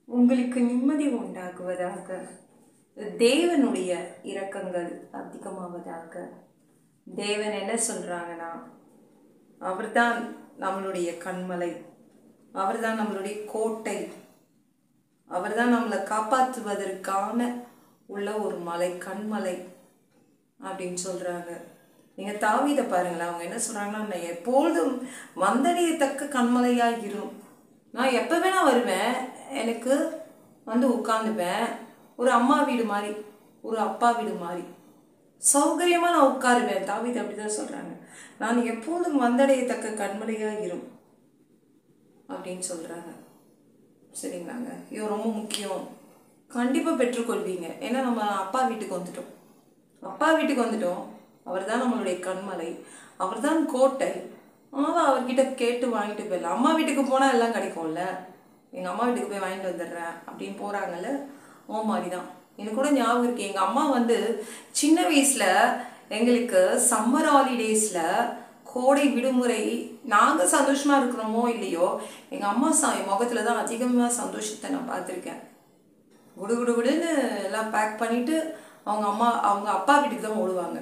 உங்களுக்கு நிம்மதி உண்டாகுவதாக தேவனுடைய இரக்கங்கள் அதிகமாவதாக தேவன் என்ன சொல்றாங்கன்னா அவர்தான் நம்மளுடைய கண்மலை அவர்தான் நம்மளுடைய கோட்டை அவர்தான் நம்மளை காப்பாற்றுவதற்கான உள்ள ஒரு மலை கண்மலை அப்படின்னு சொல்றாங்க நீங்க தாவீதை பாருங்களேன் அவங்க என்ன சொல்றாங்கன்னா நான் எப்பொழுதும் வந்தடையத்தக்க கண்மலையாய் இரும் நான் எப்போ வேணா வருவேன் எனக்கு வந்து உட்காந்துப்பேன் ஒரு அம்மா வீடு மாதிரி ஒரு அப்பா வீடு மாதிரி சௌகரியமா நான் உட்காருவேன் தாவீது அப்படிதான் சொல்றாங்க நான் எப்போதும் வந்தடையத்தக்க கண்மலையா இரும் அப்படின்னு சொல்றாங்க சரிங்களாங்க இது ரொம்ப முக்கியம் கண்டிப்பா பெற்றுக்கொள்வீங்க ஏன்னா நம்ம அப்பா வீட்டுக்கு வந்துட்டோம் அப்பா வீட்டுக்கு வந்துட்டோம் அவர் தான் நம்மளுடைய கண்மலை அவர் தான் கோட்டை அதனால அவர்கிட்ட கேட்டு வாங்கிட்டு போயிடலாம் அம்மா வீட்டுக்கு போனால் எல்லாம் கிடைக்கும்ல எங்கள் அம்மா வீட்டுக்கு போய் வாங்கிட்டு வந்துடுறேன் அப்படின்னு போகிறாங்கல்ல ஓ மாதிரி தான் எனக்கு கூட ஞாபகம் இருக்கு எங்கள் அம்மா வந்து சின்ன வயசில் எங்களுக்கு சம்மர் ஹாலிடேஸில் கோடை விடுமுறை நாங்கள் சந்தோஷமா இருக்கிறோமோ இல்லையோ எங்கள் அம்மா ச முகத்தில் தான் அதிகமாக சந்தோஷத்தை நான் பார்த்துருக்கேன் குடு குடு குடுன்னு எல்லாம் பேக் பண்ணிட்டு அவங்க அம்மா அவங்க அப்பா வீட்டுக்கு தான் ஓடுவாங்க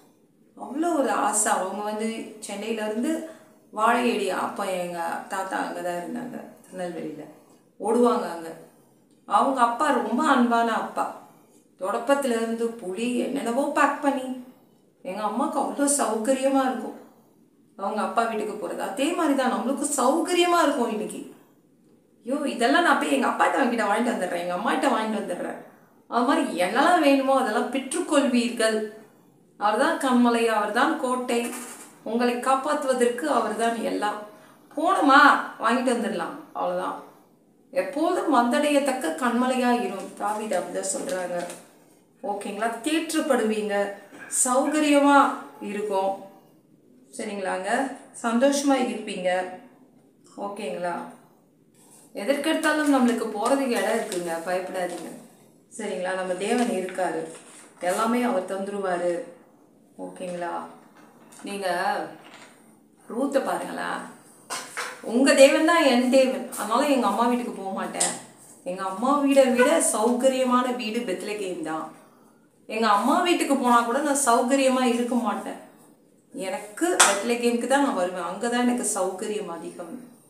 அவ்வளோ ஒரு ஆசை அவங்க வந்து சென்னையில இருந்து வாழையடி அப்பா எங்கள் தாத்தா அங்கே தான் இருந்தாங்க திருநெல்வேலியில் ஓடுவாங்க அங்கே அவங்க அப்பா ரொம்ப அன்பான அப்பா தொடப்பத்துல இருந்து புளி என்னென்னவோ பேக் பண்ணி எங்கள் அம்மாவுக்கு அவ்வளோ சௌகரியமாக இருக்கும் அவங்க அப்பா வீட்டுக்கு போகிறது அதே மாதிரி தான் நம்மளுக்கு சௌகரியமாக இருக்கும் இன்னைக்கு ஐயோ இதெல்லாம் நான் போய் எங்கள் அப்பாட்ட வாங்கிட்ட வாங்கிட்டு வந்துடுறேன் எங்கள் அம்மாட்ட வாங்கிட்டு வந்துடுறேன் அது மாதிரி என்னெல்லாம் வேணுமோ அதெல்லாம் பெற்றுக்கொள்வீர்கள் அவர்தான் கண்மலை அவர்தான் கோட்டை உங்களை காப்பாற்றுவதற்கு அவர்தான் எல்லாம் போணுமா வாங்கிட்டு வந்துடலாம் அவ்வளோதான் எப்போதும் வந்தடையத்தக்க கண்மலையா இரும் தாவித அப்படிதான் சொல்றாங்க ஓகேங்களா தேற்றப்படுவீங்க சௌகரியமா இருக்கும் சரிங்களாங்க சந்தோஷமா இருப்பீங்க ஓகேங்களா எதற்கெடுத்தாலும் நம்மளுக்கு போகிறதுக்கு இடம் இருக்குங்க பயப்படாதீங்க சரிங்களா நம்ம தேவன் இருக்காரு எல்லாமே அவர் தந்துருவாரு ஓகேங்களா நீங்கள் ரூத்தை பாருங்களேன் உங்கள் தேவன் தான் என் தேவன் அதனால எங்கள் அம்மா வீட்டுக்கு போக மாட்டேன் எங்கள் அம்மா வீடை விட சௌகரியமான வீடு பெத்லகேம் தான் எங்கள் அம்மா வீட்டுக்கு போனால் கூட நான் சௌகரியமாக இருக்க மாட்டேன் எனக்கு பெத்லகேமுக்கு தான் நான் வருவேன் அங்கே தான் எனக்கு சௌகரியம் அதிகம்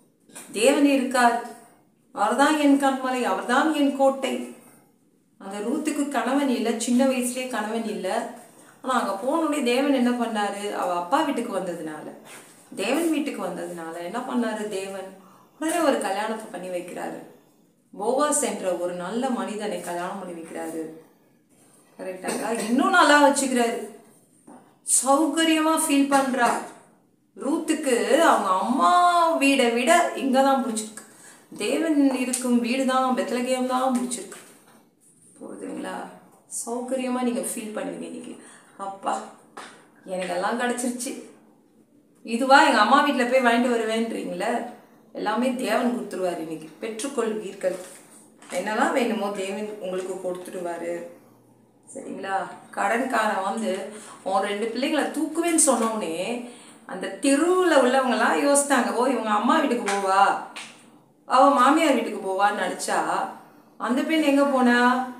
தேவன் இருக்கார் அவர்தான் என் கண்மலை அவர்தான் என் கோட்டை அந்த ரூத்துக்கு கணவன் இல்லை சின்ன வயசுலயே கணவன் இல்லை ஆனால் அங்கே போனோடனே தேவன் என்ன பண்ணாரு அவ அப்பா வீட்டுக்கு வந்ததுனால தேவன் வீட்டுக்கு வந்ததுனால என்ன பண்ணாரு தேவன் உடனே ஒரு கல்யாணத்தை பண்ணி வைக்கிறாரு போவாஸ் என்ற ஒரு நல்ல மனிதனை கல்யாணம் பண்ணி வைக்கிறாரு கரெக்டாங்க இன்னும் நல்லா வச்சுக்கிறாரு சௌகரியமா ஃபீல் பண்றா ரூத்துக்கு அவங்க அம்மா வீடை விட இங்க தான் பிடிச்சிருக்கு தேவன் இருக்கும் வீடு தான் பெத்லகேம் தான் பிடிச்சிருக்கு போகுதுங்களா சௌகரியமா நீங்க ஃபீல் பண்ணுவீங்க இன்னைக்கு அப்பா எனக்கெல்லாம் கிடைச்சிருச்சு இதுவா எங்க அம்மா வீட்டில் போய் வாங்கிட்டு வருவேன்றீங்களே எல்லாமே தேவன் கொடுத்துருவாரு இன்னைக்கு பெற்றுக்கொள்வீர்கள் என்னெல்லாம் வேணுமோ தேவன் உங்களுக்கு கொடுத்துடுவாரு சரிங்களா கடன்காரன் வந்து உன் ரெண்டு பிள்ளைங்களை தூக்குவேன்னு சொன்னோடனே அந்த தெருவில் உள்ளவங்கலாம் யோசித்தாங்க ஓ இவங்க அம்மா வீட்டுக்கு போவா அவ மாமியார் வீட்டுக்கு போவான்னு நினச்சா அந்த பெண் எங்கே போனா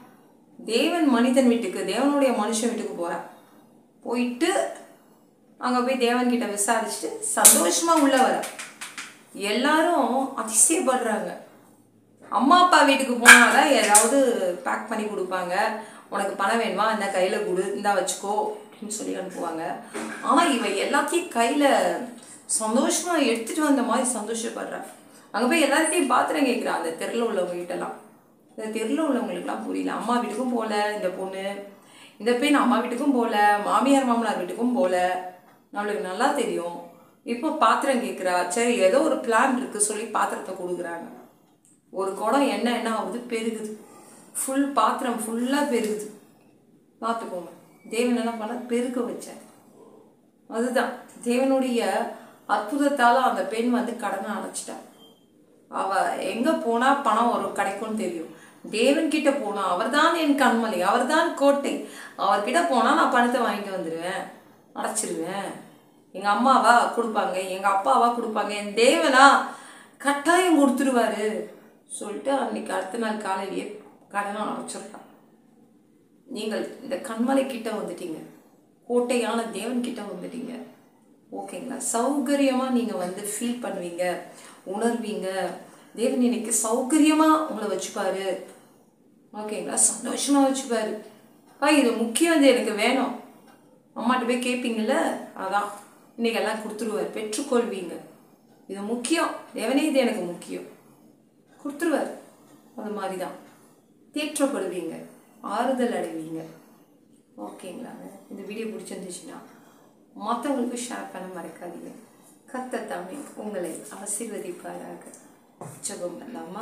தேவன் மனிதன் வீட்டுக்கு தேவனுடைய மனுஷன் வீட்டுக்கு போறா போயிட்டு அங்கே போய் தேவன் கிட்ட விசாரிச்சுட்டு சந்தோஷமா உள்ள வர எல்லாரும் அதிசயப்படுறாங்க அம்மா அப்பா வீட்டுக்கு போனாதான் ஏதாவது பேக் பண்ணி கொடுப்பாங்க உனக்கு பணம் வேணுமா இந்த கையில் கொடு இந்தா வச்சுக்கோ அப்படின்னு சொல்லி அனுப்புவாங்க ஆனால் இவ எல்லாத்தையும் கையில் சந்தோஷமா எடுத்துட்டு வந்த மாதிரி சந்தோஷப்படுறா அங்கே போய் எல்லாத்தையும் பாத்திரம் கேட்குறா அந்த தெருவில் உள்ளவங்க கிட்டலாம் இந்த தெருவில் உள்ளவங்களுக்குலாம் புரியல அம்மா வீட்டுக்கும் போகல இந்த பொண்ணு இந்த பெண் அம்மா வீட்டுக்கும் போகல மாமியார் மாமனார் வீட்டுக்கும் போகல நம்மளுக்கு நல்லா தெரியும் இப்போ பாத்திரம் கேட்குறா சரி ஏதோ ஒரு பிளான் இருக்கு சொல்லி பாத்திரத்தை கொடுக்குறாங்க ஒரு குடம் என்ன என்ன ஆகுது பெருகுது ஃபுல் பாத்திரம் ஃபுல்லாக பெருகுது பார்த்துக்கோங்க தேவன் என்ன பண்ண பெருக்க வச்சேன் அதுதான் தேவனுடைய அற்புதத்தால அந்த பெண் வந்து கடனை அடைச்சிட்டா அவ எங்க போனா பணம் வரும் கிடைக்கும்னு தெரியும் தேவன் கிட்ட போனா அவர்தான் என் கண்மலை அவர்தான் கோட்டை அவர்கிட்ட போனா நான் பணத்தை வாங்கிட்டு வந்துடுவேன் அடைச்சிருவேன் எங்க அம்மாவா கொடுப்பாங்க எங்க அப்பாவா கொடுப்பாங்க என் தேவனா கட்டாயம் கொடுத்துருவாரு சொல்லிட்டு அன்னைக்கு அடுத்த நாள் காலையிலேயே கடனை அடைச்சிடலாம் நீங்கள் இந்த கண்மலை கிட்ட வந்துட்டீங்க கோட்டையான தேவன் கிட்ட வந்துட்டீங்க ஓகேங்களா சௌகரியமாக நீங்கள் வந்து ஃபீல் பண்ணுவீங்க உணர்வீங்க தேவன் இன்னைக்கு சௌகரியமாக உங்களை வச்சுப்பாரு ஓகேங்களா சந்தோஷமா வச்சுப்பாரு பா இது முக்கியம் இது எனக்கு வேணும் அம்மாட்ட போய் கேட்பீங்கல்ல அதான் இன்னைக்கு எல்லாம் கொடுத்துருவார் பெற்றுக்கொள்வீங்க இது முக்கியம் தேவனே இது எனக்கு முக்கியம் கொடுத்துருவார் அது மாதிரி தான் தேற்றப்படுவீங்க ஆறுதல் அடைவீங்க ஓகேங்களாங்க இந்த வீடியோ பிடிச்சிருந்துச்சுன்னா மற்றவங்களுக்கு ஷேர் பண்ண மறக்காதீங்க கத்த தாமே உங்களை ஆசீர்வதிப்பாராக ஜெபம் பண்ணலாமா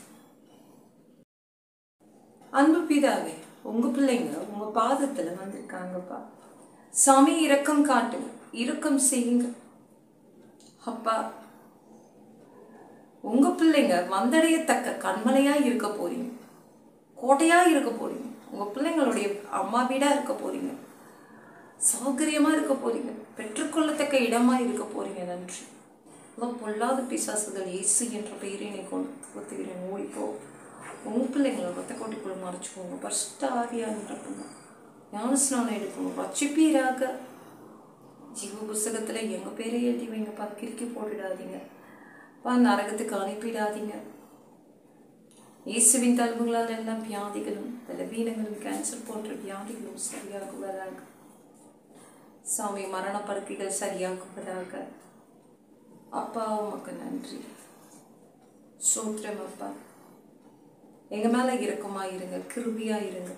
அன்பு பிதாவே உங்க பிள்ளைங்க உங்க பாதத்துல வந்திருக்காங்கப்பா சாமி இரக்கம் காட்டுங்க இரக்கம் செய்யுங்க அப்பா உங்க பிள்ளைங்க வந்தடையத்தக்க கண்மலையா இருக்க போறீங்க கோட்டையா இருக்க போறீங்க உங்க பிள்ளைங்களுடைய அம்மா வீடா இருக்க போறீங்க சௌகரியமா இருக்க போறீங்க பெற்றுக்கொள்ளத்தக்க இடமா இருக்க போறீங்க நன்றி அதான் பொல்லாத பிசாசுகள் இயேசு என்ற பெயரினை கொண்டு ஒத்துகிறேன் ஓடிப்போ உங்க பிள்ளைங்களை ரத்த கோட்டிக்குள்ள மறைச்சுக்கோங்க ஃபர்ஸ்ட் ஆவியா நிரப்புங்க ஞானஸ்நானம் எடுக்கணும் ரட்சிப்பீராக ஜீவ புஸ்தகத்துல எங்க பேரை எழுதி வைங்கப்பா கிறுக்கி போட்டுடாதீங்க பா நரகத்துக்கு அனுப்பிடாதீங்க இயேசுவின் தழும்புகளால் எல்லாம் வியாதிகளும் பலவீனங்களும் கேன்சர் போன்ற வியாதிகளும் சரியாகுவதாக சாமி மரண படுக்கைகள் சரியாகுவதாக அப்பா உமக்கு நன்றி சோத்திரம் அப்பா எங்க மேல இரக்கமா இருங்க கிருபியா இருங்க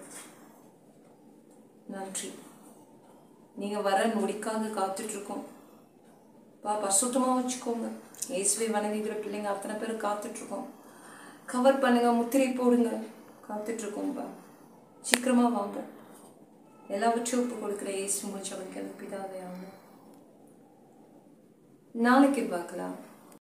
நன்றி நீங்க வர நொடிக்காக காத்துட்டு இருக்கோம் பா பரிசுத்தமா வச்சுக்கோங்க இயேசுவை வணங்குகிற பிள்ளைங்க அத்தனை பேர் காத்துட்டு இருக்கோம் கவர் பண்ணுங்க முத்திரை போடுங்க காத்துட்டு இருக்கோம்பா சீக்கிரமா வாங்க எல்லாவற்றையும் ஒப்பு கொடுக்குற இயேசு முடிச்சவனுக்கு பிதாவே ஆகும் நாளைக்கு பார்க்கலாம்